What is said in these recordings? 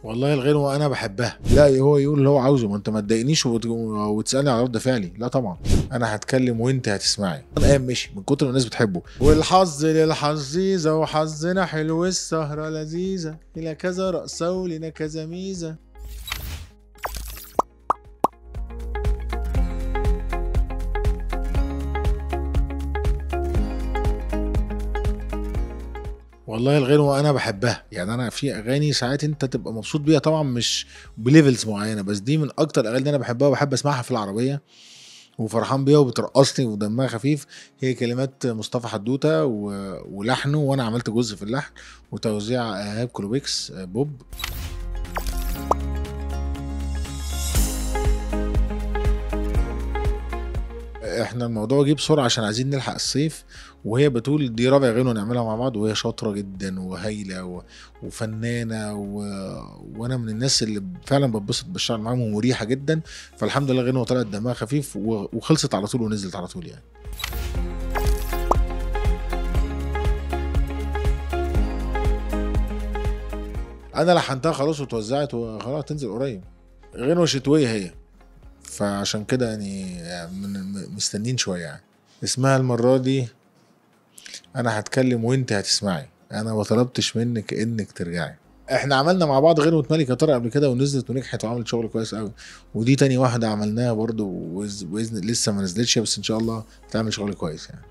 والله الغنوة أنا بحبها لا هو يقول اللي هو عاوزه ما أنت ما تضايقنيش وت- وتسألني على رد فعلي لا طبعا أنا هتكلم وأنت هتسمعي أنا قام مشي من كتر ما الناس بتحبه والحظ للحظيزة وحظنا حلو السهرة لذيذة إلى كذا رأسة ولنا كذا ميزة والله الغنوة أنا بحبها يعني أنا في أغاني ساعات أنت تبقى مبسوط بيها طبعا مش بليفلز معينة بس دي من أكتر الأغاني اللي أنا بحبها وبحب أسمعها في العربية وفرحان بيها وبترقصني ودمها خفيف هي كلمات مصطفى حدوتة و... ولحنه وأنا عملت جزء في اللحن وتوزيع إيهاب كلوبيكس بوب احنا الموضوع جه بسرعه عشان عايزين نلحق الصيف وهي بتقول دي رابع غنوه نعملها مع بعض وهي شاطره جدا وهايله و... وفنانه و... وانا من الناس اللي فعلا بتبسط بالشعر معاهم ومريحه جدا فالحمد لله غنوه طلعت دمها خفيف و... وخلصت على طول ونزلت على طول يعني انا لحنتها خلاص واتوزعت وخلاص تنزل قريب غنوه شتويه هي فعشان كده يعني من مستنين شويه يعني اسمها المره دي انا هتكلم وانت هتسمعي انا ما طلبتش منك انك ترجعي احنا عملنا مع بعض غنوة ملكة طارق قبل كده ونزلت ونجحت وعملت شغل كويس قوي ودي تاني واحدة عملناها برضو وإز- باذن لسه ما نزلتش بس ان شاء الله تعمل شغل كويس يعني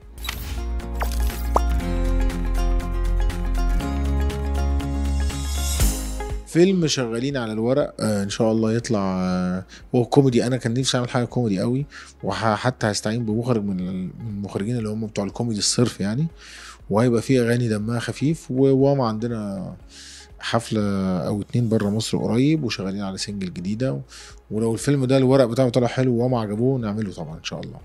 فيلم شغالين على الورق آه ان شاء الله يطلع آه هو كوميدي انا كان نفسي اعمل حاجه كوميدي قوي وحتى هستعين بمخرج من ال- من المخرجين اللي هم بتوع الكوميدي الصرف يعني وهيبقى فيه اغاني دمها خفيف وواما عندنا حفله او اتنين بره مصر قريب وشغالين على سنجل جديده ولو الفيلم ده الورق بتاعه طلع حلو وما عجبوه نعمله طبعا ان شاء الله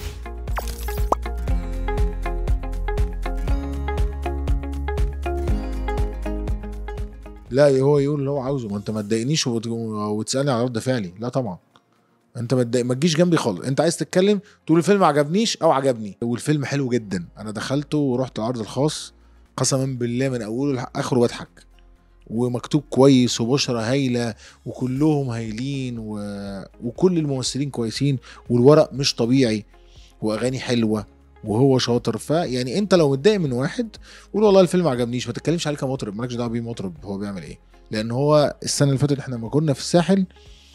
لا هو يقول اللي هو عاوزه ما انت ما تضايقنيش وت- وتسالني على رد فعلي لا طبعا انت ما تضايق- ما تجيش جنبي خالص انت عايز تتكلم تقول الفيلم ما عجبنيش او عجبني والفيلم حلو جدا انا دخلته ورحت العرض الخاص قسما بالله من اوله لاخره بضحك ومكتوب كويس وبشرة هايلة وكلهم هايلين و... وكل الممثلين كويسين والورق مش طبيعي واغاني حلوة وهو شاطر فيعني انت لو متضايق من واحد قول والله الفيلم ما عجبنيش ما تتكلمش عليه كمطرب مالكش دعوه بيه مطرب هو بيعمل ايه لان هو السنه اللي فاتت احنا لما كنا في الساحل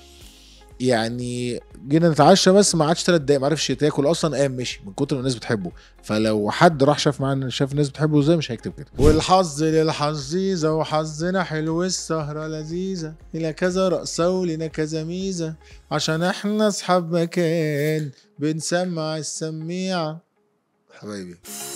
يعني جينا نتعشى بس ما عادش ثلاث دقايق ما عرفش تاكل اصلا قام مشي من كتر ما الناس بتحبه فلو حد راح شاف معانا شاف الناس بتحبه ازاي مش هيكتب كده والحظ للحظيزه وحظنا حلو السهره لذيذه الى كذا رأسه ولنا كذا ميزه عشان احنا اصحاب مكان بنسمع السميعه حبايبي